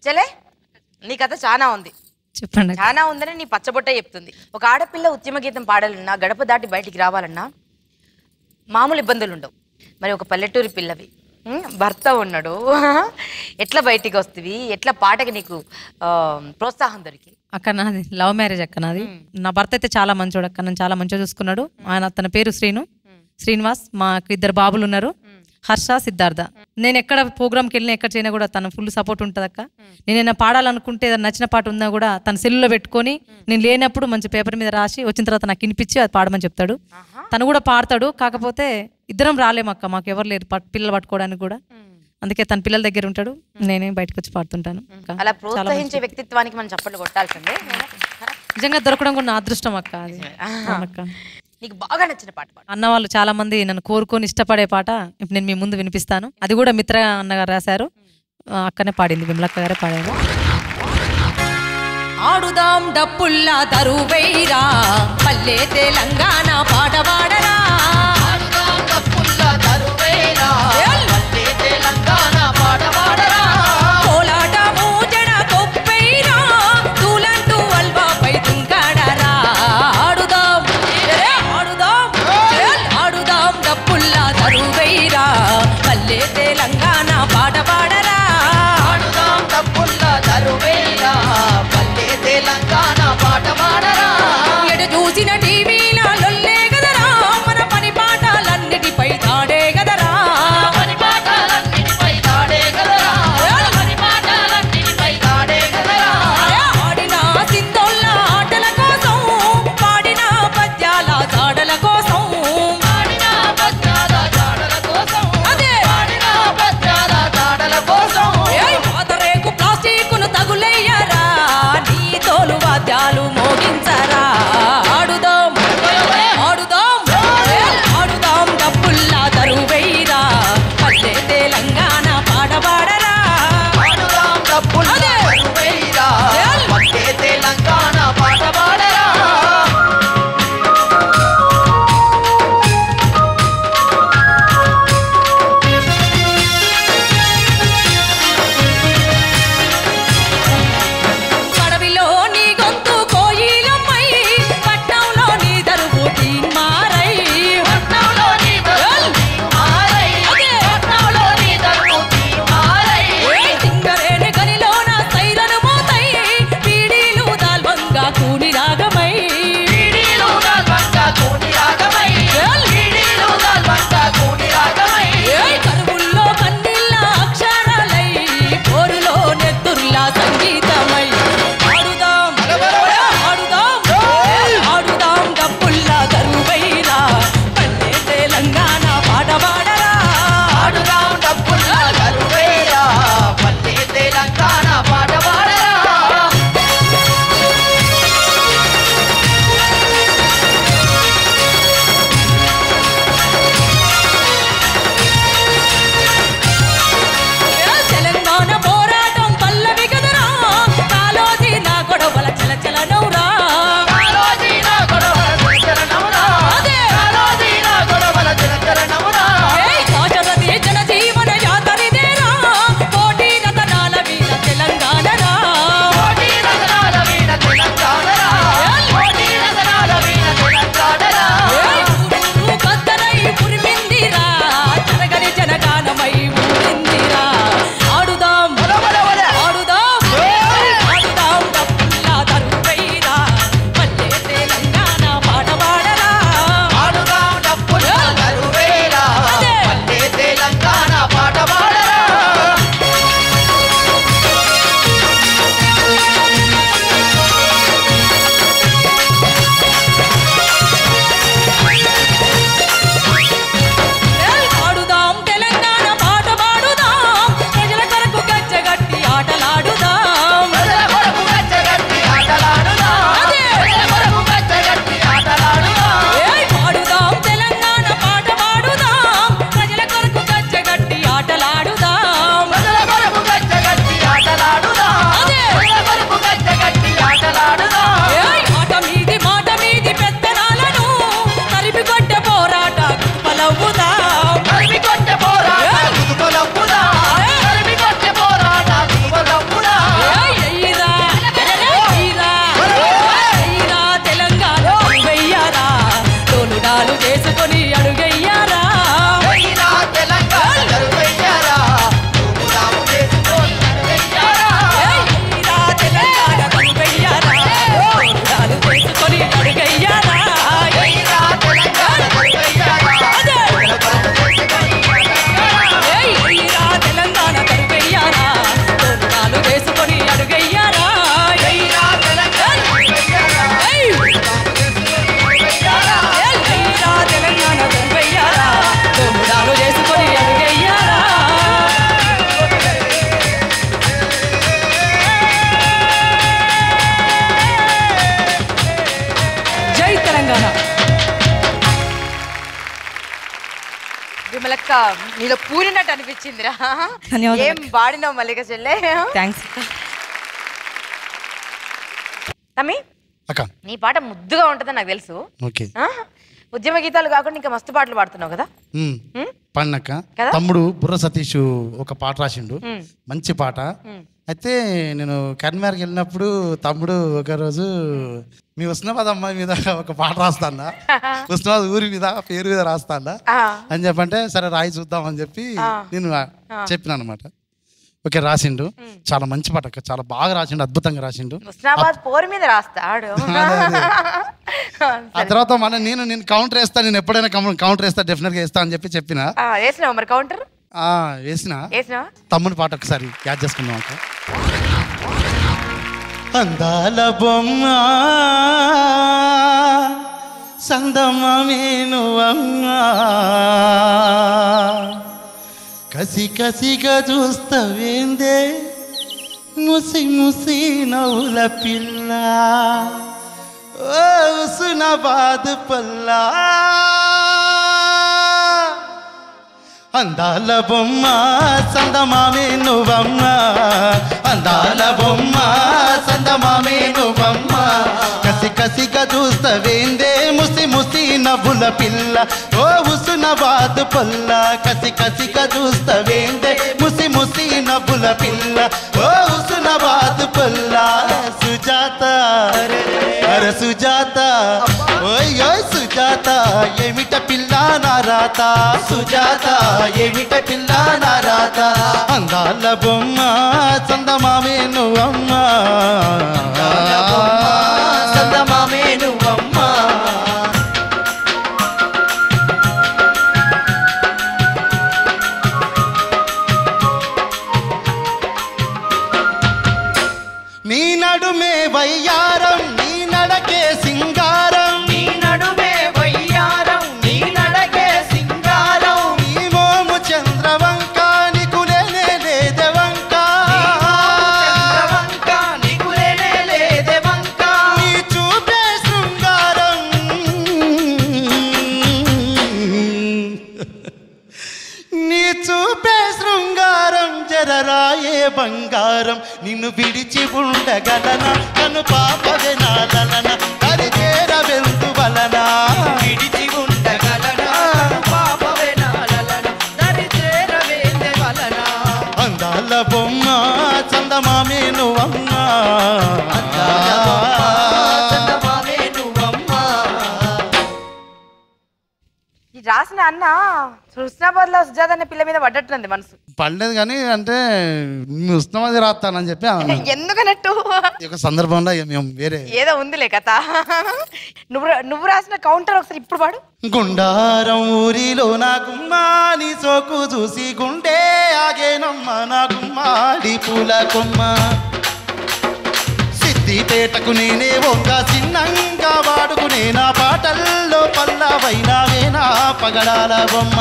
చలే నీ కథ చాలా ఉంది చెప్పండి అక్క. చాలా ఉందని నీ పచ్చబొట్ట చెప్తుంది ఒక ఆడపిల్ల ఉద్యమ గీతం పాడాలన్నా గడప దాటి బయటికి రావాలన్నా మామూలు ఇబ్బందులు ఉండవు మరి ఒక పల్లెటూరి పిల్లవి ఉం? భర్త ఉన్నాడు ఎట్లా బయటికి వస్తుంది ఎట్లా పాటకి నీకు ఆ, ప్రోత్సాహం దొరికింది అక్క నాది లవ్ మ్యారేజ్ అక్క నాది నా భర్త అయితే చాలా మంచోడు అక్క నన్ను చాలా మంచిగా చూసుకున్నాడు ఆయన తన పేరు శ్రీను శ్రీనివాస్ మాకు ఇద్దరు బాబులు ఉన్నారు హర్ష సిద్ధార్థ నేను ఎక్కడ ప్రోగ్రామ్కి వెళ్ళినా ఎక్కడ చేయనా కూడా తన ఫుల్ సపోర్ట్ ఉంటుంది అక్క నేను ఏమైనా పాడాలనుకుంటే ఏదైనా నచ్చిన పాట ఉన్నా కూడా తన సెల్లులో పెట్టుకొని నేను లేనప్పుడు మంచి పేపర్ మీద రాసి వచ్చిన తర్వాత నాకు వినిపించి అది పాడమని చెప్తాడు తను కూడా పాడతాడు కాకపోతే ఇద్దరం రాలేము అక్క మాకు ఎవరు లేరు పట్- పిల్లలు పట్టుకోవడానికి కూడా అందుకే తన పిల్లల దగ్గర ఉంటాడు నేనే బయటకు వచ్చి పాడుతుంటాను అక్క. అలా ప్రోత్సహించే వ్యక్తిత్వానికి మనం చప్పట్లు కొట్టాల్సిందే నిజంగా దొరకడం కూడా నా అదృష్టం అక్క అది అవునక్క. నీకు బాగా నచ్చిన పాట పాడు అన్న వాళ్ళు చాలా మంది నన్ను కోరుకొని ఇష్టపడే పాట ఇప్పుడు నేను మీ ముందు వినిపిస్తాను అది కూడా మిత్ర అన్నగారు రాశారు ఆ, అక్కనే పాడింది విమలక్క గారే పాడారు ఆడుదాం డప్పుల్లా తరువైరా పల్లె తెలంగాణ పాట పాడరా కోలాట మూజడ కొప్పైరా తూలంటూ అల్వాపై తుంకాడరా ఆడుదాం ఏ, ఆడుదాం ఏ, ఆడుదాం డప్పుల్లా తరువైరా పల్లె తెలంగాణ పాట పాడరా ఎటు చూసిన టీవీల లొల్లే గదరా మన పని పాఠాలన్నిటిపై తాడే గదరా ఆడిన సింధోళ్ళ ఆటల కోసం పాడిన పద్యాల జాడల కోసం అదే ఏయ్ పాతరేకు ప్లాస్టిక్ను తగులయ్యరా నీ తోలు వాద్యాలు మోగించరా ఆడుదాం నీలో పూరినట్టు అనిపించిందిరా ధన్యవాదాలు. ఏం పాడినావు మల్లిక చెల్లె థ్యాంక్స్ తమ్మి అక్క నీ పాట ముద్దుగా ఉంటుందని నాకు తెలుసు ఓకే ఆ? ఉద్యమ గీతాలు కాకుండా ఇంకా మస్తు పాటలు పాడుతున్నావు కదా ఉమ్. ఉమ్? పాడినాక కదా? తమ్ముడు బుర్ర సతీష్ ఒక పాట రాసిండు ఉమ్. మంచి పాట అయితే నేను కర్మార్కి వెళ్ళినప్పుడు తమ్ముడు ఒకరోజు మీ ఉస్నాబాద్ అమ్మాయి మీద ఒక పాట రాస్తానా ఉస్నాబాద్ ఊరి మీద పేరు మీద రాస్తానా ఆ. అని చెప్పంటే సరే రాయి చూద్దాం అని చెప్పి నేను చెప్పిన అనమాట ఓకే రాసిండు చాలా మంచి పాట అక్క చాలా బాగా రాసిండు అద్భుతంగా రాసిండు ముస్నాబాద్ పోరు మీద రాస్తాడు ఆ తర్వాత మన నేను నేను కౌంటర్ వేస్తా నేను ఎప్పుడైనా కౌంటర్ వేస్తా డెఫినెట్గా వేస్తా అని చెప్పి చెప్పిన ఆ, వేసినావా మరి కౌంటర్ ఆ, వేసిన వేసినావా తమ్ముని పాట ఒకసారి యాడ్ చేసుకుందాం అక్క అందాల బొమ్మ సందమేనువమ్మ కసి కసిగా చూస్తావేందే ముసి ముసి నవ్వుల పిల్ల ఓ సునబాద్ పల్లా అందాల బొమ్మ సందమామే నువ్వమ్మ అందాల బొమ్మ సందమామే నువ్వమ్మ కసి కసిగా చూస్తవేందే ముసి ముసి నవ్వుల పిల్ల ఓ ఉసున బాదు పొల్ల కసి కసిగా చూస్తవేందే ముసి ముసి నవ్వుల పిల్ల ఓ ఉసున బాదు పొల్ల సుజాత అరే సుజాత ఓయ్ ఓయ్ సుజాత ఏమిట పిల్ల నారాత సుజాత ఏమిట పిల్ల నారాత అందాల బొమ్మ చందమామే నువ్వమ్మ చందమామే నువ్వమ్మ నీ నడుమే వయ్యారం నీ నడకే సింగారం నీ నడుమే వయ్యారం నీ నడకే సింగారం నీ మోము చంద్రవంక నీకు లేనే లేదే వంక చంద్రవంక నీకు లేనే లేదే వంక నీ చూపే శృంగారం నీ చూపే శృంగారం జరరాయే బంగారం నిన్ను విడిచి ఉండగలనా కను పాపవే నాలన కరి చేర వెళ్తు వలన విడిచి ఉండగలనా పాపవే నాలన కరి చేర వెళ్తే వలన అందాల బొమ్మ చందమామే నువ్వమ్మ చందమామే నువ్వమ్మ ఈ రాసిన అన్న హుస్నాబాద్ లో సుజాత అనే పిల్ల మీద పడ్డట్టుంది మనసు పడలేదు కానీ అంటే మీ ఉష్ణమది రాస్తానని చెప్పి ఆమె ఎందుకన్నట్టు ఈ యొక్క సందర్భంలో ఇక మేము వేరే ఏదో ఉందిలే కథ నువ్వు రా- నువ్వు రాసిన కౌంటర్ ఒకసారి ఇప్పుడు పాడు గుండారం ఊరిలో నా గుమ్మాని సోకు చూసి గుండె ఆగేనమ్మ నా గుమ్మాడి పూల కొమ్మ సిద్దిపేటకు నేనే వంగ చిన్నంగా వాడుకునే నా పాటల్లో పల్లవైనావే నా పగడాల బొమ్మ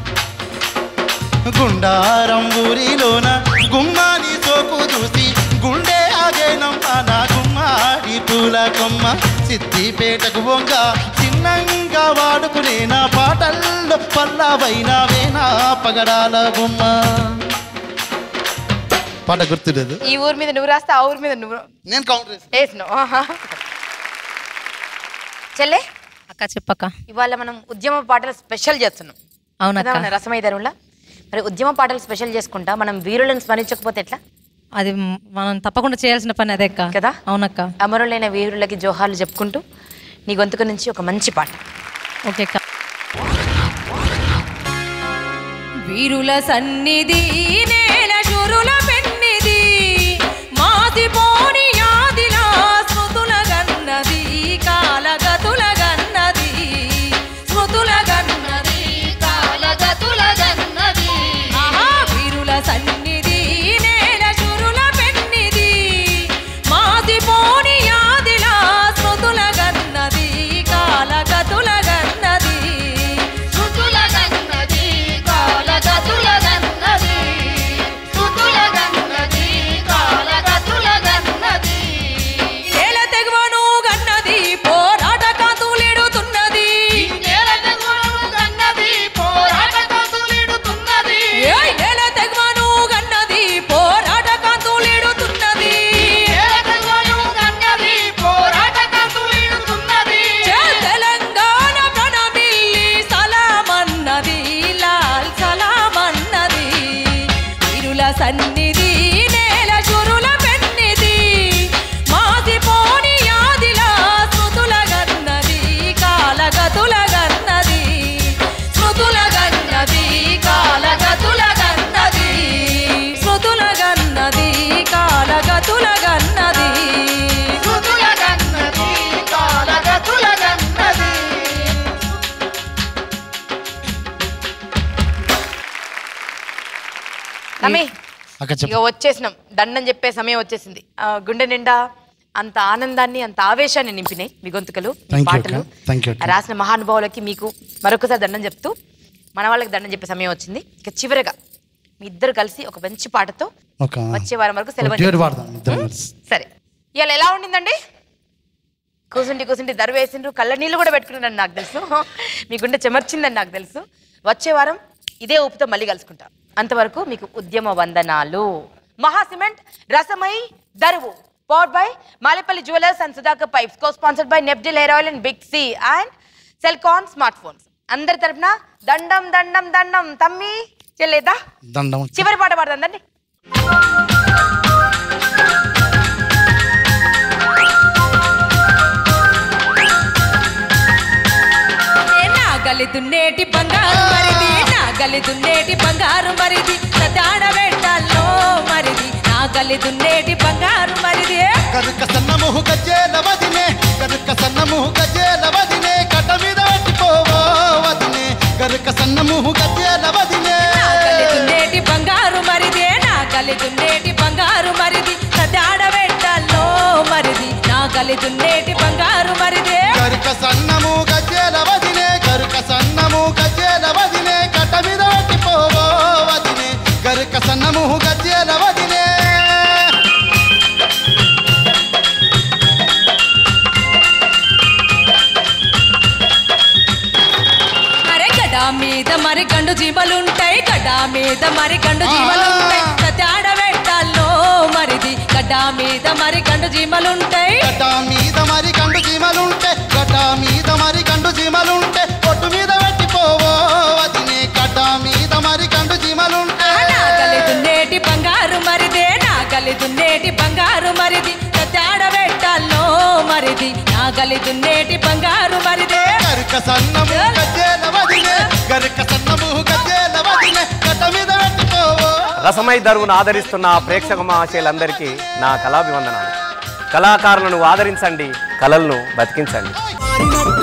గుండారం ఊరిలోన గుమ్మాని సోకు చూసి గుండె ఆగేనమ్మ నా గుమ్మాడి పూల కొమ్మ సిద్దిపేటకు వంగ చిన్నంగా వాడుకునే నా పాటల్లో పల్లవైనావే నా పగడాల బొమ్మ పాట గుర్తులేదు ఈ ఊరి మీద నువ్వు రాస్తే ఆ ఊరి మీద నువ్వు నేను కౌంటర్ వేస్తాను. వేసినావు ఆహా. చెల్లె అక్క చెప్పక్క ఇవాళ మనం ఉద్యమ పాటలు స్పెషల్ చేస్తున్నాం అవునక్క కదా మన రసమైదరులా మరి ఉద్యమ పాటలు స్పెషల్ చేసుకుంటా మనం వీరులను స్మరించకపోతే ఎట్లా అది మ్- మనం తప్పకుండా చేయాల్సిన పని అదే అక్క కదా? అవునక్క అమరులైన వీరులకి జోహార్లు చెప్పుకుంటూ నీ గొంతుకు నుంచి ఒక మంచి పాట ఓకే అక్క వీరుల సన్నిధి నేల శురుల పెన్నిది మాసిపోని యాదిలా స్మృతుల గన్నది కాలగతుల గన్నది స్మృతుల గన్నది కాలగతుల గన్నది ఆహా వీరుల సన్నిధి నేల శురుల పెన్నిది మాసిపోని యాదిలా స్మృతుల గన్నది కాలగతుల గన్నది శృతుల గన్నది కాలగతుల గన్నది శృతుల గన్నది కన్నిది నేల శురుల పెన్నిది మాసిపోని యాదిలా స్మృతుల గన్నది కాలగతుల గన్నది స్మృతుల గన్నది కాలగతుల గన్నది స్మృతుల గన్నది కాలగతుల గన్నది సుతుల గన్నది కాలగతుల గన్నది తమ్మి అక్క ఇక చెప్పు వచ్చేసినాం దండం చెప్పే సమయం వచ్చేసింది ఆ, గుండె నిండా అంత ఆనందాన్ని అంత ఆవేశాన్ని నింపినాయి మీ గొంతుకలు మీ Thank you, పాటలు అక్క. Thank you, అక్క. రాసిన మహానుభావులకి మీకు మరొకసారి దండం చెప్తూ మన వాళ్ళకి దండం చెప్పే సమయం వచ్చింది ఇక చివరిగా మీ ఇద్దరు కలిసి ఒక మంచి పాటతో ఒక వచ్చే వారం వరకు సెలవు ఒక duet పాడదాం ఇద్దరం కలిసి. సరే ఇవాళ ఎలా ఉండిందండి కూసుంటి కూసుంటి దరు వేసిండ్రు కళ్ళ నీళ్ళు కూడా పెట్టుకున్నారని నాకు తెలుసు మీ గుండె చెమర్చిందని నాకు తెలుసు వచ్చే వారం ఇదే ఊపుతో మళ్ళీ కలుసుకుంటాం అంతవరకు మీకు ఉద్యమ వందనాలు మహా సిమెంట్ రసమై దరువు power by Malepalli jewellers and Sudhakar pipes co sponsored by నెప్జిల్ hair oil and big C and Celkon smart phones అందరి తరపున దండం దండం దండం తమ్మి చెల్లేదా దండం చివరి పాట పాడదండి ఏ నాగలి దున్నేటి బంగారు మరిది నాగలి దున్నేటి బంగారు మరిది సదాడ వెంటాల్లో మరిది నాగలి దున్నేటి బంగారు మరిది కనుక సన్నముహు గజ్జేల వదినే కనుక సన్నముహు గజ్జేల వదినే కట్ట మీద పట్టిపోవో వదినే కనుక సన్నముహు గజ్జేల వదినే నాగలి దున్నేటి బంగారు మరిది నాగలి దున్నేటి బంగారు మరిది సదాడ వెంటాల్లో మరిది నాగలి దున్నేటి బంగారు మరిది కరుక సన్నము గజ్జేల వదినే కరుక సన్నము గజ్జేల వదినే కట్ట మీద పట్టిపోవో వదినే కరుక సన్నముహు గజ్జేల వదినే అరే గడా మీద మరి గండు జీవలుంటాయి గడా మీద మరి గండు జీవలుంటాయి సతాడ వెట్టాల్లో మరిది గడ్డా మీద మరి గండు జీవలుంటాయి గడ్డ మీద మరి కండు చీమలుంటే గడ్డ మీద మరి కండు చీమలుంటే పొట్టు మీద పెట్టిపోవో వదినే గడ్డ మీద మరి కండు చీమలుంటే నాగలి దున్నేటి బంగారు మరిదే నాగలి దున్నేటి బంగారు మరిది సతాడ వెట్టాల్లో మరిది నాగలి దున్నేటి బంగారు మరిదే గరుక సన్నము గజ్జేల వదినే గరుక సన్నము గజ్జేల వదినే గడ్డ మీద పెట్టిపోవో రసమై దరువును ఆదరిస్తున్న ప్రేక్షక మహాశయులందరికీ నా కళాభివందనాలు కళాకారులను ఆదరించండి కళలను బతికించండి మారినట్టు